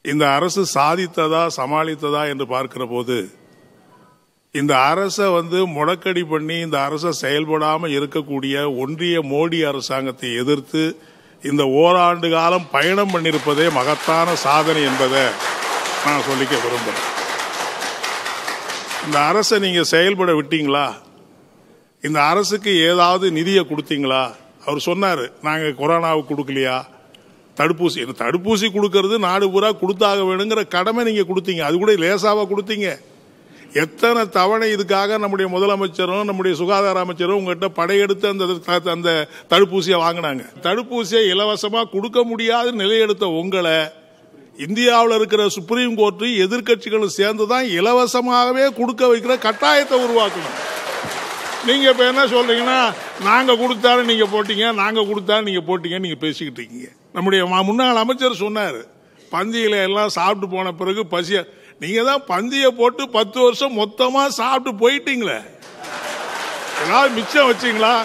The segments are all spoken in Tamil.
இந்த அரசு சாதித்ததா சமாளித்ததா என்று பார்க்கிற போது இந்த அரசை வந்து முடக்கடி பண்ணி இந்த அரசை செயல்படாம இருக்கக்கூடிய ஒன்றிய மோடி அரசாங்கத்தை எதிர்த்து இந்த ஓராண்டு காலம் பயணம் பண்ணியிருப்பதே மகத்தான சாதனை என்பதை நான் சொல்லிக்க விரும்புறேன் இந்த அரசை நீங்க செயல்பட விட்டீங்களா இந்த அரசுக்கு ஏதாவது நிதியை கொடுத்தீங்களா அவர் சொன்னாரு நாங்க கொரோனாவுக்கு கொடுக்கலையா தடுப்பூசி இந்த தடுப்பூசி கொடுக்கறது நாடு பூரா கொடுத்தாக வேணுங்கிற கடமை நீங்க கொடுத்தீங்க அது கூட லேசாவா கொடுத்தீங்க எத்தனை தவணை இதுக்காக நம்முடைய முதலமைச்சரும் நம்முடைய சுகாதார அமைச்சரும் உங்ககிட்ட படையெடுத்து அந்த த- அந்த தடுப்பூசியை வாங்கினாங்க தடுப்பூசியை இலவசமா கொடுக்க முடியாத நிலையெடுத்த உங்களை இந்தியாவில் இருக்கிற சுப்ரீம் கோர்ட்டு எதிர்க்கட்சிகளும் சேர்ந்து தான் இலவசமாகவே கொடுக்க வைக்கிற கட்டாயத்தை உருவாக்கணும் நீங்க இப்ப என்ன சொல்றீங்கன்னா நாங்க கொடுத்தாலும் நீங்க போட்டீங்க நாங்க கொடுத்தாலும் நீங்க போட்டீங்க நீங்க பேசிக்கிட்டு இருக்கீங்க நம்முடைய மா- முன்னாள் அமைச்சர் சொன்னாரு பந்தியில எல்லாம் சாப்பிட்டு போன பிறகு பசிய நீங்க தான் பந்திய போட்டு பத்து வருஷம் மொத்தமா சாப்பிட்டு போயிட்டீங்களே ஏதாவது மிச்சம் வச்சீங்களா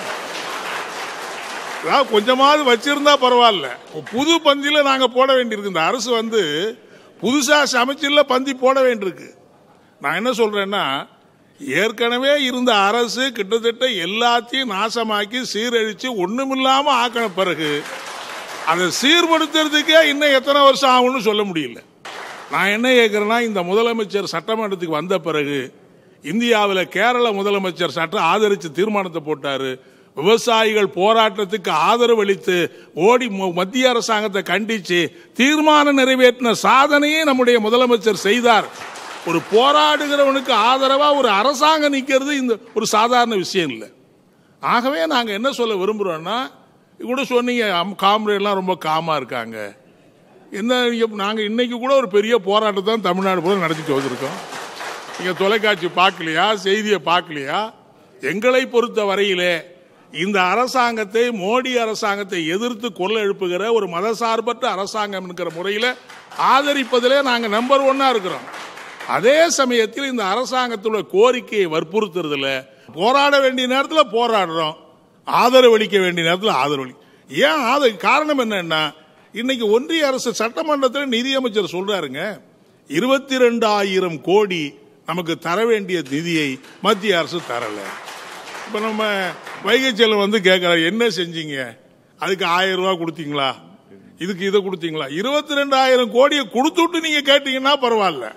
ஏதாவது கொஞ்சமாவது வச்சிருந்தா பரவாயில்ல புது பந்தியில நாங்க போட வேண்டியிருக்கு இந்த அரசு வந்து புதுசா சமைச்சில்ல பந்தி போட வேண்டியிருக்கு நான் என்ன சொல்றேன்னா ஏற்கனவே இருந்த அரசு கிட்டத்தட்ட எல்லாத்தையும் நாசமாக்கி சீரழிச்சு ஒண்ணுமில்லாம ஆக்கின பிறகு அதை சீர்படுத்துறதுக்கே இன்னும் எத்தனை வருஷம் ஆகும்னு சொல்ல முடியல நான் என்ன கேட்கிறேன்னா இந்த முதலமைச்சர் சட்டமன்றத்துக்கு வந்த பிறகு இந்தியாவில் கேரள முதலமைச்சர் சட்டம் ஆதரிச்சு தீர்மானத்தை போட்டாரு விவசாயிகள் போராட்டத்துக்கு ஆதரவு அளித்து ஓடி மு- மத்திய அரசாங்கத்தை கண்டிச்சு தீர்மானம் நிறைவேற்றின சாதனையை நம்முடைய முதலமைச்சர் செய்தார் ஒரு போராடுகிறவனுக்கு ஆதரவா ஒரு அரசாங்கம் நிக்கிறது இந்த ஒரு சாதாரண விஷயம் இல்லை ஆகவே நாங்க என்ன சொல்ல விரும்புறோம்னா கூட சொன்னீங்க காம்ரேட்லாம் ரொம்ப காமா இருக்காங்க என்ன நீங்க- நாங்க இன்னைக்கு கூட ஒரு பெரிய போராட்டத்தை தான் தமிழ்நாடு போல நடத்திட்டு வந்திருக்கோம் நீங்க தொலைக்காட்சி பார்க்கலையா செய்தியை பார்க்கலையா எங்களை பொறுத்த வரையிலே இந்த அரசாங்கத்தை மோடி அரசாங்கத்தை எதிர்த்து கொள்ள எழுப்புகிற ஒரு மதசார்பற்ற அரசாங்கம் என்கிற முறையில் ஆதரிப்பதிலே நாங்கள் நம்பர் ஒன்னா இருக்கிறோம் அதே சமயத்தில் இந்த அரசாங்கத்தோட கோரிக்கையை வற்புறுத்துறதுல போராட வேண்டிய நேரத்தில் போராடுறோம் ஆதரவு அளிக்க வேண்டிய நேரத்தில் ஆதரவு அளி ஏன் ஆதரவு காரணம் என்னன்னா இன்னைக்கு ஒன்றிய அரசு சட்டமன்றத்தில் நிதியமைச்சர் சொல்றாருங்க இருபத்தி ரெண்டாயிரம் கோடி நமக்கு தர வேண்டிய நிதியை மத்திய அரசு தரல இப்ப நம்ம வைகை செல்வம் வந்து கேட்கிறார் என்ன செஞ்சீங்க அதுக்கு ஆயிரம் ரூபாய் கொடுத்தீங்களா இதுக்கு இதை கொடுத்தீங்களா இருபத்தி ரெண்டாயிரம் கோடியை கொடுத்துட்டு நீங்க கேட்டீங்கன்னா பரவாயில்ல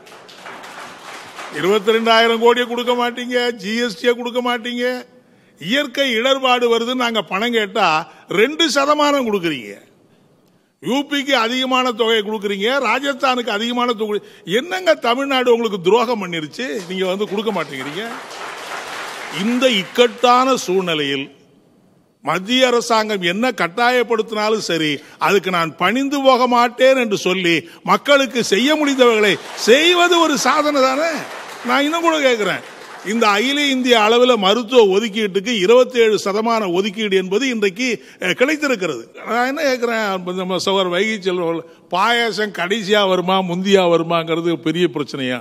இருபத்தி ரெண்டாயிரம் கோடியை கொடுக்க மாட்டீங்க ஜிஎஸ்டியை கொடுக்க மாட்டீங்க இயற்கை இடர்பாடு வருது நாங்க பணம் கேட்டா ரெண்டு சதமானம் கொடுக்குறீங்க யூபிக்கு அதிகமான தொகையை கொடுக்குறீங்க ராஜஸ்தானுக்கு அதிகமான தொகை என்னங்க தமிழ்நாடு உங்களுக்கு துரோகம் பண்ணிருச்சு நீங்க வந்து கொடுக்க மாட்டேங்கிறீங்க இந்த இக்கட்டான சூழ்நிலையில் மத்திய அரசாங்கம் என்ன கட்டாயப்படுத்தினாலும் சரி அதுக்கு நான் பணிந்து போக மாட்டேன் என்று சொல்லி மக்களுக்கு செய்ய முடிந்தவர்களை செய்வது ஒரு சாதனை தானே நான் இன்னும் கூட கேட்கிறேன் இந்த அகில இந்திய அளவில் மருத்துவ ஒதுக்கீட்டுக்கு 27% சதமான ஒதுக்கீடு என்பது இன்றைக்கு அஹ், கிடைத்திருக்கிறது நான் என்ன கேட்கிறேன் நம்ம சகோதரர் வைகை செல்வர்கள் பாயாசம் கடைசியா வருமா முந்தியா வருமாங்கிறது பெரிய பிரச்சனையா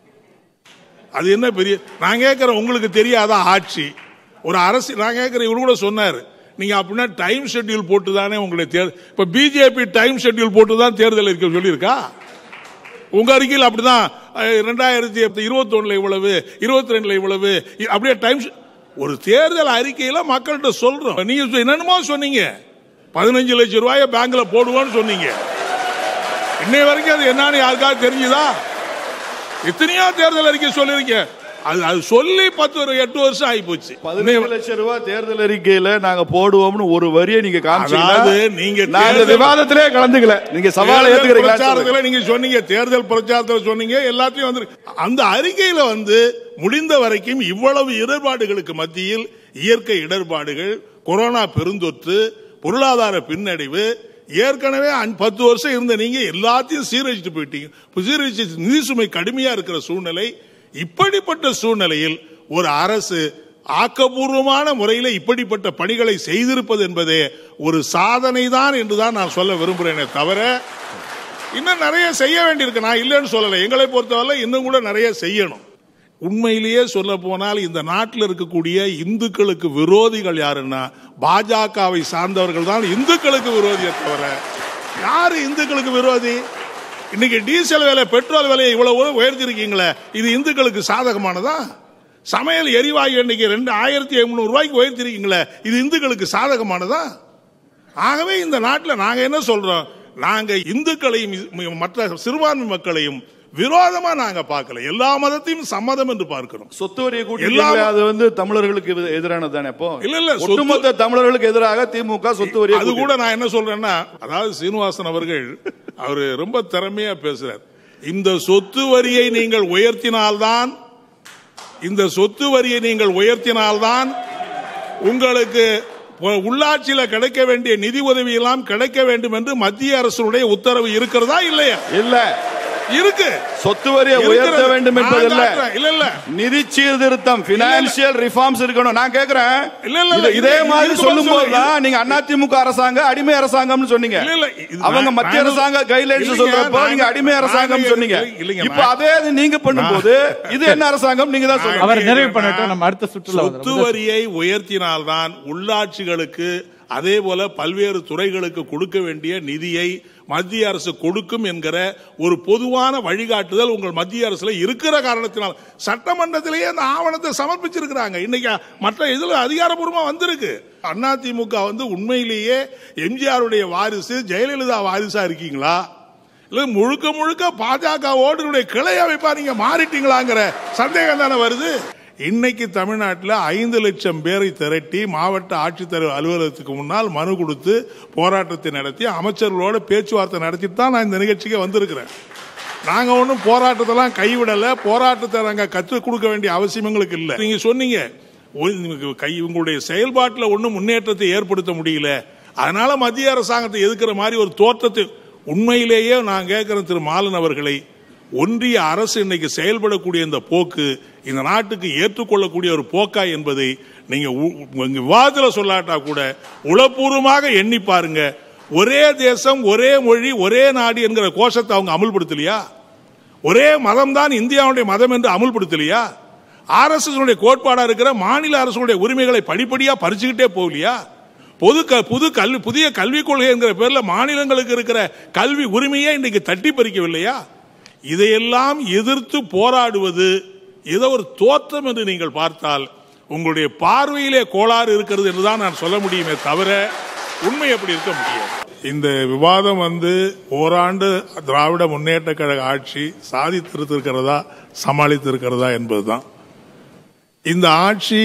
அது என்ன பெரிய நான் கேட்கிறேன் உங்களுக்கு தெரியாத ஆட்சி ஒரு அரசு நான் கேட்கிறேன் இவரு கூட சொன்னார் நீங்க அப்படின்னா டைம் ஷெட்யூல் போட்டு தானே உங்களை தேர் இப்ப பிஜேபி டைம் ஷெட்யூல் போட்டு தான் தேர்தல் இருக்க சொல்லியிருக்கா உங்க அறிக்கையில் அப்படிதான் அஹ், ரெண்டாயிரத்தி இருபத்தி ஒண்ணுல இவ்வளவு இருபத்தி ரெண்டுல இவ்வளவு இ- அப்படியே டைம் ஒரு தேர்தல் அறிக்கையில மக்கள்கிட்ட சொல்றோம் நீங்க சொ- என்னென்னமோ சொன்னீங்க பதினஞ்சு லட்சம் ரூபாய பேங்க்ல போடுவோன்னு சொன்னீங்க இன்னை வரைக்கும் அது என்னன்னு யாருக்காவது தெரிஞ்சுதா எத்தனையோ தேர்தல் அறிக்கை சொல்லிருக்கீங்க அது அது சொல்லி பத்து ஒரு எட்டு வருஷம் ஆகி போச்சு பதினஞ்சு லட்சம் ரூபாய் தேர்தல் அறிக்கையில நாங்க போடுவோம்னு ஒரு வரியை நீங்க காமிச்சீங்கன்னா அதாவது நீங்க நாங்க தேர்தல் விவாதத்திலே கலந்துக்கல நீங்க சவாலை தேர்தல் ஏத்துக்கிறீங்களா பிரச்சாரத்துல நீங்க சொன்னீங்க தேர்தல் பிரச்சாரத்துல சொன்னீங்க எல்லாத்தையும் வந்து அந்த அறிக்கையில வந்து முடிந்த வரைக்கும் இவ்வளவு இடர்பாடுகளுக்கு மத்தியில் இயற்கை இடர்பாடுகள் கொரோனா பெருந்தொற்று பொருளாதார பின்னடைவு ஏற்கனவே அன்- பத்து வருஷம் இருந்த நீங்க எல்லாத்தையும் சீரழிச்சு போயிட்டீங்க இப்ப சீரழிச்சு நிதி சுமை கடுமையா இருக்கிற சூழ்நிலை இப்படிப்பட்ட சூழ்நிலையில் ஒரு அரசு ஆக்கப்பூர்வமான முறையில் இப்படிப்பட்ட பணிகளை செய்திருப்பது என்பதே ஒரு சாதனை தான் என்றுதான் நான் சொல்ல விரும்புகிறேனே தவிர இன்னும் நிறைய செய்ய வேண்டியிருக்கு நான் இல்லைன்னு சொல்லலை எங்களை பொறுத்தவரை இன்னும் கூட நிறைய செய்யணும் உண்மையிலேயே சொல்ல போனால் இந்த நாட்டில் இருக்கக்கூடிய இந்துக்களுக்கு விரோதிகள் யாருன்னா பாஜகவை சார்ந்தவர்கள் தான் இந்துக்களுக்கு விரோதியை தவிர யாரு இந்துக்களுக்கு விரோதி இன்னைக்கு டீசல் விலை பெட்ரோல் விலையை இவ்வளவு உயர்த்திருக்கீங்களே இது இந்துக்களுக்கு சாதகமானதா சமையல் எரிவாயு இன்னைக்கு ரெண்டு ஆயிரத்தி ஐநூறு ரூபாய்க்கு உயர்த்திருக்கீங்களே இது இந்துக்களுக்கு சாதகமானதா ஆகவே இந்த நாட்டில் நாங்க என்ன சொல்றோம் நாங்க இந்துக்களையும் இ- மற்ற சிறுபான்மை மக்களையும் விரோதமா நாங்க பார்க்கல எல்லா மதத்தையும் சம்மதம் என்று பார்க்கிறோம் சொத்து வரியை கூட்டி எல்லா- அது வந்து தமிழர்களுக்கு எதிர- எதிரானது தானே அப்போ இல்ல, இல்ல, சொத்து- ஒட்டுமொத்த தமிழர்களுக்கு எதிராக திமுக சொத்து வரியை அது கூட்டி- கூட நான் என்ன சொல்றேன்னா அதாவது சீனிவாசன் அவர்கள் அவரு ரொம்ப திறமையா பேசுறார் இந்த சொத்து வரியை நீங்கள் உயர்த்தினால்தான் இந்த சொத்து வரியை நீங்கள் உயர்த்தினால்தான் உங்களுக்கு உ- உள்ளாட்சியில கிடைக்க வேண்டிய நிதி உதவி எல்லாம் கிடைக்க வேண்டும் என்று மத்திய அரசுடைய உத்தரவு இருக்கிறதா இல்லையா இல்ல இருக்கு சொத்து வரியை உயர்த்த இருக்கிறது. வேண்டும் என்பதில்ல நான் காட்டுறேன். இல்ல இல்ல நிதி சீர்திருத்தம் பினான்சியல் ரிஃபார்ம்ஸ் இருக்கணும் நான் கேக்குறேன் இல்ல, இல்ல, இல்ல. இது- இதே இது- மாதிரி இதுக்கு சொல்லும் பதில் போதுதான் நீங்க அதிமுக அரசாங்க அடிமை அரசாங்கம்னு சொன்னீங்க இல்ல, இல்ல. இது அவங்க நான்- மத்திய நான் அரசாங்க கைட்லைன்ஸ் இல்லைங்க, சொல்றப்போ நான் நீங்க அடிமை நான் அரசாங்கம் இல்லைங்க, சொன்னீங்க இல்லைங்க, இப்போ நான்- அதே இது நீங்க பண்ணும்போது இது என்ன அரசாங்கம் நீங்க தான் சொல்லணும் அவர் நிறைவு பண்ணட்டும் நம்ம அடுத்த சுற்றுலா சொத்து வரியை உயர்த்தினால்தான் உள்ளாட்சிகளுக்கு அதே போல பல்வேறு துறைகளுக்கு கொடுக்க வேண்டிய நிதியை மத்திய அரசு கொடுக்கும் என்கிற ஒரு பொதுவான வழிகாட்டுதல் உங்கள் மத்திய அரசுல இருக்கிற காரணத்தினால் சட்டமன்றத்திலேயே அந்த ஆவணத்தை சமர்ப்பிச்சிருக்கிறாங்க இன்னைக்கு மற்ற இதுல அதிகாரப்பூர்வமா வந்திருக்கு அதிமுக வந்து உண்மையிலேயே எம்ஜிஆருடைய வாரிசு ஜெயலலிதா வாரிசா இருக்கீங்களா இல்ல முழுக்க முழுக்க பாஜகவோடு கிளை அமைப்பா நீங்க மாறிட்டீங்களாங்கிற சந்தேகம் தானே வருது இன்னைக்கு தமிழ்நாட்டில் ஐந்து லட்சம் பேரை திரட்டி மாவட்ட ஆட்சித்தலைவர் அலுவலகத்துக்கு முன்னால் மனு கொடுத்து போராட்டத்தை நடத்தி அமைச்சர்களோட பேச்சுவார்த்தை நடத்திட்டு தான் நான் இந்த நிகழ்ச்சிக்கு வந்திருக்கிறேன் நாங்க ஒன்றும் போராட்டத்தெல்லாம் கைவிடல போராட்டத்தை நாங்க கற்றுக் கொடுக்க வேண்டிய அவசியம் எங்களுக்கு இல்லை நீங்க சொன்னீங்க ஒரு- கை உங்களுடைய செயல்பாட்டில் ஒன்றும் முன்னேற்றத்தை ஏற்படுத்த முடியல அதனால மத்திய அரசாங்கத்தை எதிர்க்கிற மாதிரி ஒரு தோற்றத்தை உண்மையிலேயே நான் கேட்கிறேன் திரு மாலன் அவர்களை ஒன்றிய அரசு இன்னைக்கு செயல்படக்கூடிய இந்த போக்கு இந்த நாட்டுக்கு ஏற்றுக்கொள்ளக்கூடிய ஒரு போக்கா என்பதை நீங்க உ- உங்க விவாதத்தில் சொல்லாட்டா கூட உளப்பூர்வமாக எண்ணி பாருங்க ஒரே தேசம் ஒரே மொழி ஒரே நாடு என்கிற கோஷத்தை அவங்க அமுல்படுத்தலையா ஒரே மதம் தான் இந்தியாவுடைய மதம் என்று அமுல்படுத்தலையா ஆர்எஸ்எஸ் கோட்பாடா இருக்கிற மாநில அரசுடைய உரிமைகளை படிப்படியா பறிச்சுக்கிட்டே போகலையா பொது க- புது கல்வி புதிய கல்விக் கொள்கை என்கிற பேர்ல மாநிலங்களுக்கு இருக்கிற கல்வி உரிமையை இன்னைக்கு தட்டி பறிக்கவில்லையா இதையெல்லாம் எதிர்த்து போராடுவது ஏதோ ஒரு தோற்றம் என்று நீங்கள் பார்த்தால் உங்களுடைய பார்வையிலே கோளாறு இருக்கிறது என்றுதான் நான் சொல்ல முடியுமே தவிர உண்மை அப்படி இருக்க முடியாது இந்த விவாதம் வந்து ஓராண்டு திராவிட முன்னேற்ற கழக ஆட்சி சாதித்திருக்கிறதா சமாளித்திருக்கிறதா என்பதுதான் இந்த ஆட்சி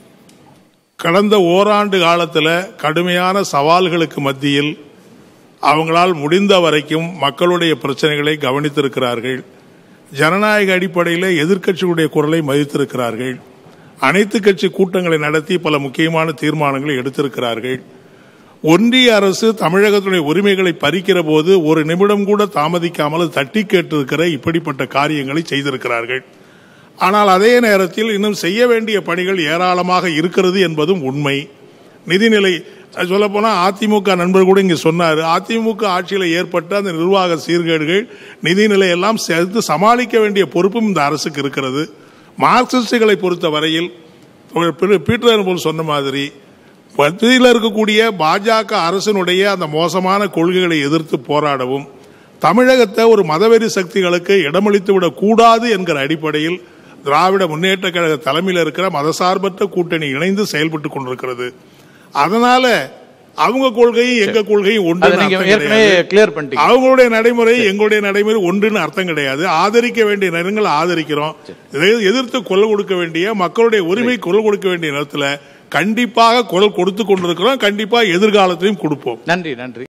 கடந்த ஓராண்டு காலத்தில் கடுமையான சவால்களுக்கு மத்தியில் அவங்களால் முடிந்த வரைக்கும் மக்களுடைய பிரச்சனைகளை கவனித்திருக்கிறார்கள் ஜனநாயக அடிப்படையில் எதிர்க்கட்சிகளுடைய குரலை மதித்திருக்கிறார்கள் அனைத்து கட்சி கூட்டங்களை நடத்தி பல முக்கியமான தீர்மானங்களை எடுத்திருக்கிறார்கள் ஒன்றிய அரசு தமிழகத்துடைய உரிமைகளை பறிக்கிற போது ஒரு நிமிடம் கூட தாமதிக்காமல் தட்டி கேட்டிருக்கிற இப்படிப்பட்ட காரியங்களை செய்திருக்கிறார்கள் ஆனால் அதே நேரத்தில் இன்னும் செய்ய வேண்டிய பணிகள் ஏராளமாக இருக்கிறது என்பதும் உண்மை நிதிநிலை சொல்ல போனா அதிமுக நண்பர் கூட இங்க சொன்னார் அதிமுக ஆட்சியில் ஏற்பட்ட அந்த நிர்வாக சீர்கேடுகள் நிதிநிலை எல்லாம் சேர்த்து சமாளிக்க வேண்டிய பொறுப்பும் இந்த அரசுக்கு இருக்கிறது மார்க்சிஸ்டுகளை பொறுத்த வரையில் பீட்டர் போல் சொன்ன மாதிரி மத்தியில் இருக்கக்கூடிய பாஜக அரசினுடைய அந்த மோசமான கொள்கைகளை எதிர்த்து போராடவும் தமிழகத்தை ஒரு மதவெறி சக்திகளுக்கு இடமளித்து விடக் கூடாது என்கிற அடிப்படையில் திராவிட முன்னேற்ற கழக தலைமையில் இருக்கிற மதசார்பற்ற கூட்டணி இணைந்து செயல்பட்டு கொண்டிருக்கிறது அதனால அவங்க கொள்கையும் எங்க கொள்கையும் அதை ஒன்று நீங்க ஏற்கனவே கிளியர் பண்ணிட்டீங்க அவங்களுடைய நடைமுறை எங்களுடைய நடைமுறை ஒன்றுன்னு அர்த்தம் கிடையாது ஆதரிக்க வேண்டிய நேரங்களை ஆதரிக்கிறோம் இதை எதிர்த்து குரல் கொடுக்க வேண்டிய மக்களுடைய உரிமை குரல் கொடுக்க வேண்டிய நேரத்தில் கண்டிப்பாக குரல் கொடுத்து கொண்டிருக்கிறோம் கண்டிப்பா எதிர்காலத்திலையும் கொடுப்போம் நன்றி நன்றி